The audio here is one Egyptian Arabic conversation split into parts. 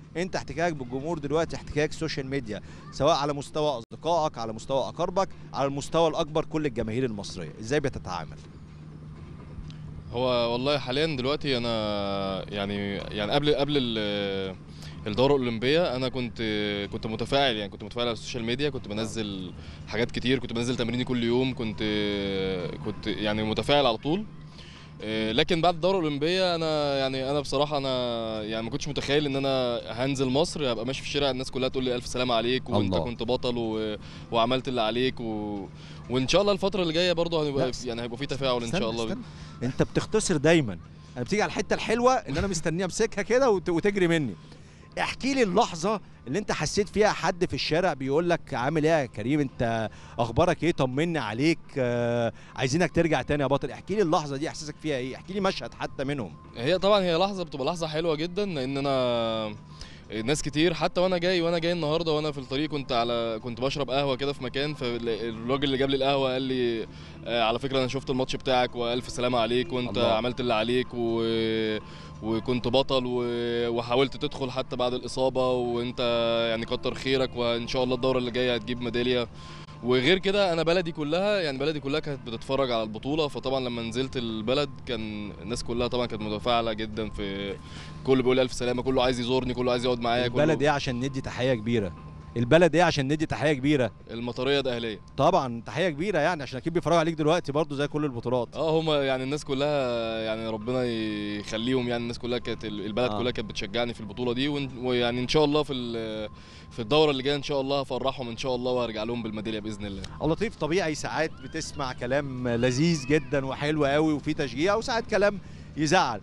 انت احتكاكك بالجمهور دلوقتي احتكاك سوشيال ميديا سواء على مستوى اصدقائك على مستوى اقاربك على المستوى الاكبر كل الجماهير المصريه ازاي بتتعامل هو والله حاليا دلوقتي انا يعني يعني قبل قبل ال- الدوره الاولمبيه انا كنت كنت متفاعل يعني كنت متفاعل على السوشيال ميديا كنت بنزل حاجات كتير كنت بنزل تمريني كل يوم كنت كنت يعني متفاعل على طول إيه، لكن بعد الدوره الاولمبيه انا يعني انا بصراحه انا يعني ما كنتش متخيل ان انا هنزل مصر هبقى ماشي في الشارع الناس كلها تقول لي الف سلامه عليك وانت الله. كنت بطل و... وعملت اللي عليك و... وان شاء الله الفتره اللي جايه برضه لا، هنبقى بس- يعني هيبقى في تفاعل ان استنى- شاء الله استنى. انت بتختصر دايما انا بتيجي على الحته الحلوه اللي انا مستنيه امسكها كده وت- وتجري مني احكي لي اللحظه اللي انت حسيت فيها حد في الشارع بيقول لك عامل ايه يا كريم انت اخبارك ايه طمني عليك آه عايزينك ترجع تاني يا بطل احكي لي اللحظه دي احساسك فيها ايه احكي لي مشهد حتى منهم هي طبعا هي لحظه بتبقى لحظه حلوه جدا لان انا ناس كتير حتى وانا جاي وانا جاي النهارده وانا في الطريق كنت على كنت بشرب قهوه كده في مكان فالراجل اللي جاب لي القهوه قال لي آه، على فكره انا شفت الماتش بتاعك والف سلامه عليك وانت الله. الله. عملت اللي عليك و... وكنت بطل و... وحاولت تدخل حتى بعد الاصابه وانت يعني كتر خيرك وان شاء الله الدوره اللي جايه هتجيب ميداليه وغير كده انا بلدي كلها يعني بلدي كلها كانت بتتفرج على البطوله فطبعا لما نزلت البلد كان الناس كلها طبعا كانت متفاعله جدا في كله بيقول الف سلامه كله عايز يزورني كله عايز يقعد معايا كله البلد ايه عشان ندي تحيه كبيره البلد ايه عشان ندي تحيه كبيره المطريه ده اهليه طبعا تحيه كبيره يعني عشان اكيد بيتفرجوا عليك دلوقتي برضو زي كل البطولات اه هما يعني الناس كلها يعني ربنا يخليهم يعني الناس كلها كانت البلد آه. آه. كلها كانت بتشجعني في البطوله دي وإن- ويعني ان شاء الله في ال- في الدوره اللي جايه ان شاء الله هفرحهم ان شاء الله وهرجع لهم بالميداليه باذن الله اللطيف طبيعي ساعات بتسمع كلام لذيذ جدا وحلو قوي وفيه تشجيع وساعات كلام يزعل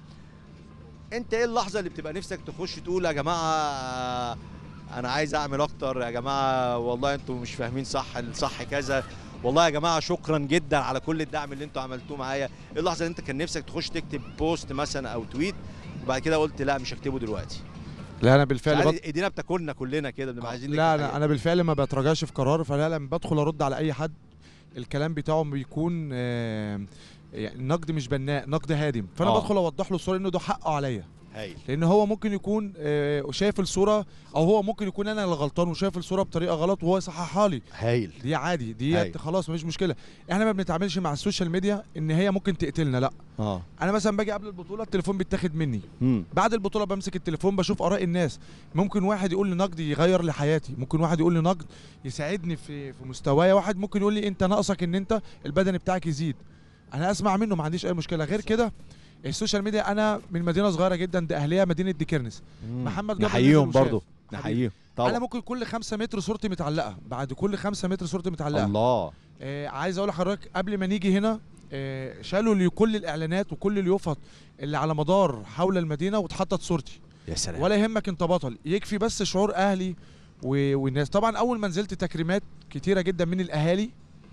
انت ايه اللحظه اللي بتبقى نفسك تخش تقول يا جماعه انا عايز اعمل اكتر يا جماعه والله انتوا مش فاهمين صح الصح كذا والله يا جماعه شكرا جدا على كل الدعم اللي انتوا عملتوه معايا ايه اللحظه اللي انت كان نفسك تخش تكتب بوست مثلا او تويت وبعد كده قلت لا مش هكتبه دلوقتي لا انا بالفعل ساعات بط... ايدينا بتاكلنا كلنا كده بنبقى عايزين لا نكتب انا حاجة. انا بالفعل ما بتراجعش في قرار فلا لما بدخل ارد على اي حد الكلام بتاعه بيكون آه، يعني نقد مش بناء نقد هادم فانا آه. بدخل اوضح له الصوره انه ده حقه عليا هايل لان هو ممكن يكون آه، شايف الصوره او هو ممكن يكون انا اللي غلطان وشايف الصوره بطريقه غلط وهو يصححها لي هايل دي عادي دي أيوة. خلاص مفيش مشكله احنا ما بنتعاملش مع السوشيال ميديا ان هي ممكن تقتلنا لا اه انا مثلا باجي قبل البطوله التليفون بيتاخد مني امم بعد البطوله بمسك التليفون بشوف اراء الناس ممكن واحد يقول لي نقد يغير لي حياتي ممكن واحد يقول لي نقد يساعدني في في مستوايا واحد ممكن يقول لي انت ناقصك ان انت البدني بتاعك يزيد انا اسمع منه ما عنديش اي مشكله غير كده السوشيال ميديا انا من مدينه صغيره جدا ده اهليه مدينه ديكرنس محمد جابر نحييهم نزل وشاف. برضو نحييهم طبعا انا ممكن كل خمسة متر صورتي متعلقه بعد كل خمسة متر صورتي متعلقه الله آه عايز اقول لحضرتك قبل ما نيجي هنا آه شالوا لي كل الاعلانات وكل اليوفط اللي على مدار حول المدينه واتحطت صورتي يا سلام ولا يهمك انت بطل يكفي بس شعور اهلي و... والناس طبعا اول ما نزلت تكريمات كتيره جدا من الاهالي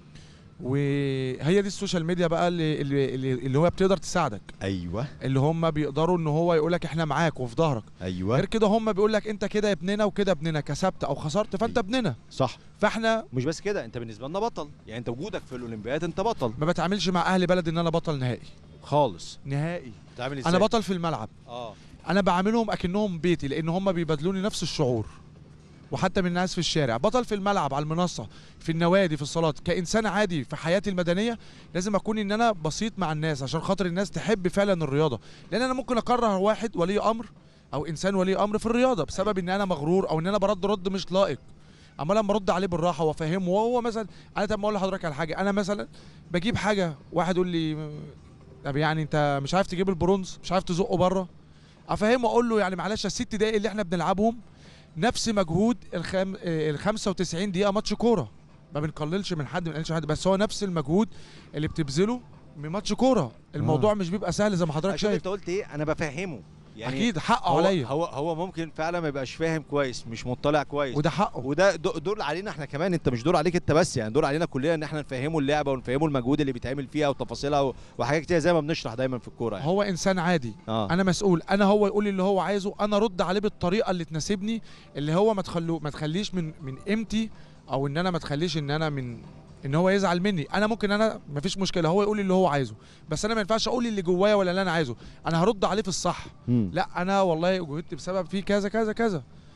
وهي دي السوشيال ميديا بقى اللي اللي, اللي اللي هو بتقدر تساعدك ايوه اللي هم بيقدروا ان هو يقول لك احنا معاك وفي ظهرك ايوه غير كده هم بيقول لك انت كده ابننا وكده ابننا كسبت او خسرت فانت ابننا صح فاحنا مش بس كده انت بالنسبه لنا بطل يعني انت وجودك في الاولمبياد انت بطل ما بتعاملش مع اهل بلد ان انا بطل نهائي خالص نهائي بتعمل ازاي انا بطل في الملعب اه انا بعاملهم اكنهم بيتي لان هم بيبادلوني نفس الشعور وحتى من الناس في الشارع بطل في الملعب على المنصه في النوادي في الصالات كانسان عادي في حياتي المدنيه لازم اكون ان انا بسيط مع الناس عشان خاطر الناس تحب فعلا الرياضه لان انا ممكن اكره واحد ولي امر او انسان ولي امر في الرياضه بسبب ان انا مغرور او ان انا برد رد مش لائق اما لما ارد عليه بالراحه وافهمه وهو مثلا انا طب ما اقول لحضرتك على حاجه انا مثلا بجيب حاجه واحد يقول لي طب يعني انت مش عارف تجيب البرونز مش عارف تزقه بره افهمه اقول له يعني معلش الست دقايق اللي احنا بنلعبهم نفس مجهود الخم... آه، ال 95 دقيقه ماتش كوره ما بنقللش من حد ما بنقللش من حد بس هو نفس المجهود اللي بتبذله من ماتش كوره الموضوع آه. مش بيبقى سهل زي ما حضرتك عشان شايف انت قلت ايه انا بفهمه يعني اكيد حقه هو عليا هو هو ممكن فعلا ما يبقاش فاهم كويس مش مطلع كويس وده حقه وده دو- دور علينا احنا كمان انت مش دور عليك انت بس يعني دور علينا كلنا ان احنا نفهمه اللعبه ونفهمه المجهود اللي بيتعمل فيها وتفاصيلها و- وحاجات كتير زي ما بنشرح دايما في الكوره يعني. هو انسان عادي اه انا مسؤول انا هو يقول لي اللي هو عايزه انا ارد عليه بالطريقه اللي تناسبني اللي هو ما تخلو ما تخليش من من قيمتي او ان انا ما تخليش ان انا من ان هو يزعل مني انا ممكن انا ما فيش مشكله هو يقول لي اللي هو عايزه بس انا ما ينفعش اقول اللي جوايا ولا اللي انا عايزه انا هرد عليه في الصح مم. لا انا والله جهدت بسبب في كذا كذا كذا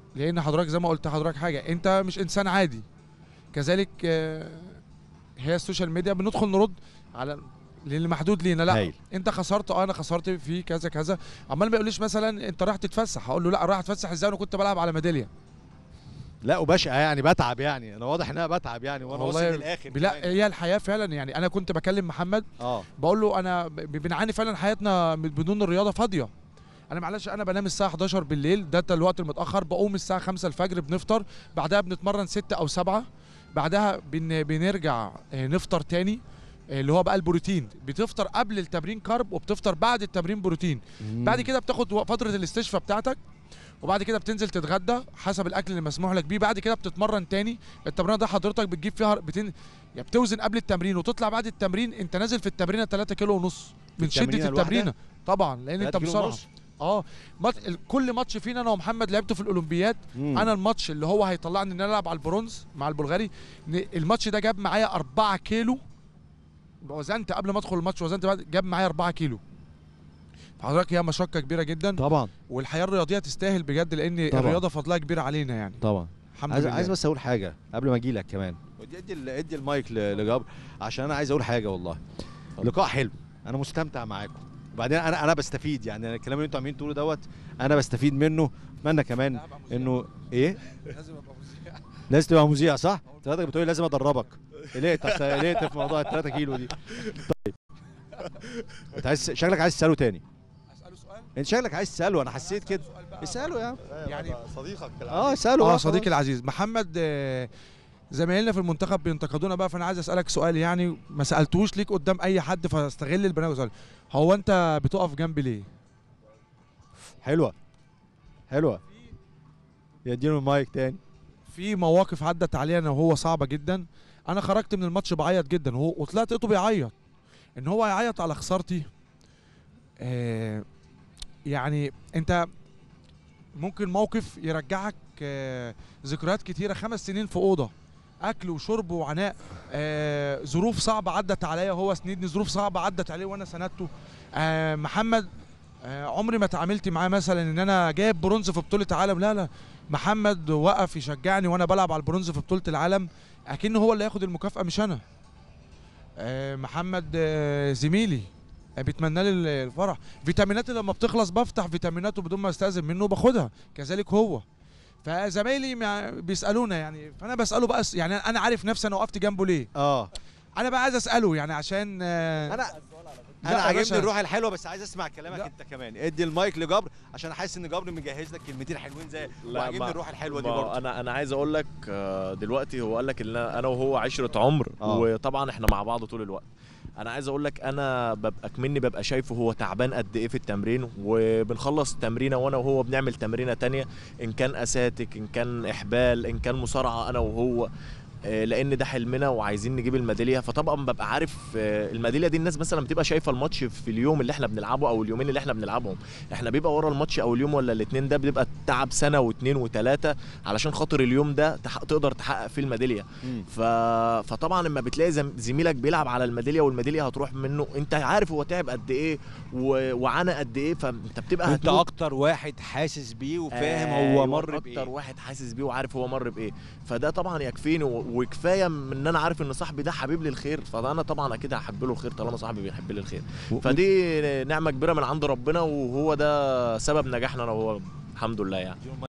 لان حضرتك زي ما قلت لحضرتك حاجه انت مش انسان عادي كذلك آه، هي السوشيال ميديا بندخل نرد على للي محدود لينا لا هايل. انت خسرت اه انا خسرت في كذا كذا عمال ما يقوليش مثلا انت رايح تتفسح هقول له لا رايح اتفسح ازاي انا كنت بلعب على ميداليه لا وبشقى يعني بتعب يعني انا واضح ان انا بتعب يعني وانا واصل والله للاخر لا كمان. هي الحياه فعلا يعني انا كنت بكلم محمد اه بقول له انا ب- بنعاني فعلا حياتنا بدون الرياضه فاضيه انا معلش انا بنام الساعه 11 بالليل ده الوقت المتاخر بقوم الساعه 5 الفجر بنفطر بعدها بنتمرن 6 او 7 بعدها بن بنرجع آه، نفطر تاني آه، اللي هو بقى البروتين بتفطر قبل التمرين كارب وبتفطر بعد التمرين بروتين بعد كده بتاخد و- فتره الاستشفاء بتاعتك وبعد كده بتنزل تتغدى حسب الاكل اللي مسموح لك بيه بعد كده بتتمرن تاني التمرين ده حضرتك بتجيب فيها بتن... يعني بتوزن قبل التمرين وتطلع بعد التمرين انت نازل في التمرينه 3 كيلو ونص من شده التمرينة الواحدة؟ التمرينه طبعا لان انت تلاتة كيلو بسرعه ونص؟ اه مات... ال- كل ماتش فينا انا ومحمد لعبته في الاولمبياد مم. انا الماتش اللي هو هيطلعني ان انا العب على البرونز مع البلغاري ن- الماتش ده جاب معايا 4 كيلو وزنت قبل ما ادخل الماتش وزنت بعد جاب معايا 4 كيلو حضرتك هي مشقه كبيره جدا طبعا والحياه الرياضيه تستاهل بجد لان طبعا. الرياضه فضلها كبير علينا يعني طبعا الحمد عايز لله عايز بس اقول حاجه قبل ما اجي لك كمان ادي ادي ال- ادي المايك ل- لجبر عشان انا عايز اقول حاجه والله لقاء حلو انا مستمتع معاكم وبعدين انا انا بستفيد يعني أنا الكلام اللي انتوا عاملين تقولوا دوت انا بستفيد منه اتمنى كمان انه ايه لازم ابقى مذيع لازم تبقى مذيع صح؟ حضرتك بتقولي لازم ادربك قلقت أصل قلقت في موضوع ال 3 كيلو دي طيب انت عايز شكلك عايز تساله تاني اساله سؤال انت شكلك عايز تساله انا حسيت كده اساله يا عم يعني صديقك اه اساله اه بقى صديقي خلاص. العزيز محمد آه، زمايلنا في المنتخب بينتقدونا بقى فانا عايز اسالك سؤال يعني ما سالتوش ليك قدام اي حد فاستغل البرنامج وأسأله. هو انت بتقف جنبي ليه حلوه حلوه يديله المايك تاني في مواقف عدت علينا وهو صعبه جدا انا خرجت من الماتش بعيط جدا وهو وطلعت لقيته بيعيط ان هو يعيط على خسارتي آه يعني انت ممكن موقف يرجعك آه ذكريات كتيره خمس سنين في اوضه اكل وشرب وعناء آه ظروف صعبه عدت عليا وهو سندني ظروف صعبه عدت عليه وانا سندته آه محمد آه عمري ما تعاملت معاه مثلا ان انا جايب برونز في بطوله عالم لا لا محمد وقف يشجعني وانا بلعب على البرونز في بطوله العالم اكن هو اللي هياخد المكافاه مش انا آه، محمد آه، زميلي آه، بيتمنى لي ال- الفرح فيتاميناتي لما بتخلص بفتح فيتاميناته بدون ما استاذن منه وباخدها كذلك هو فزمايلي مع- بيسالونا يعني فانا بساله بقى س- يعني انا عارف نفسي انا وقفت جنبه ليه اه انا بقى عايز اساله يعني عشان آه، انا لا انا يا عاجبني باشا. الروح الحلوه بس عايز اسمع كلامك لا. انت كمان ادي المايك لجبر عشان حاسس ان جبر مجهز لك كلمتين حلوين زي وعاجبني ما- الروح الحلوه دي ما برضه انا انا عايز اقول لك آه، دلوقتي هو قال لك ان انا وهو عشره عمر آه. وطبعا احنا مع بعض طول الوقت انا عايز اقول لك انا ببقى كمني ببقى شايفه هو تعبان قد ايه في التمرين وبنخلص تمرينه وانا وهو بنعمل تمرينه تانية ان كان اساتك ان كان احبال ان كان مصارعه انا وهو آه، لان ده حلمنا وعايزين نجيب الميداليه فطبعا ببقى عارف آه، الميداليه دي الناس مثلا بتبقى شايفه الماتش في اليوم اللي احنا بنلعبه او اليومين اللي احنا بنلعبهم احنا بيبقى ورا الماتش او اليوم ولا الاثنين ده بيبقى تعب سنه واثنين وثلاثه علشان خاطر اليوم ده تح... تقدر تحقق فيه الميداليه مم. ف... فطبعا لما بتلاقي زم... زميلك بيلعب على الميداليه والميداليه هتروح منه انت عارف هو تعب قد ايه و... وعانى قد ايه فانت بتبقى انت هتموت. اكتر واحد حاسس بيه وفاهم أيوة، هو مر اكتر بايه واحد حاسس بيه وعارف هو مر بايه فده طبعا يكفيني و... وكفايه من ان انا عارف ان صاحبي ده حبيب لي الخير فانا طبعا اكيد هحب له الخير طالما صاحبي بيحب لي الخير و- فدي نعمه كبيره من عند ربنا وهو ده سبب نجاحنا انا وهو الحمد لله يعني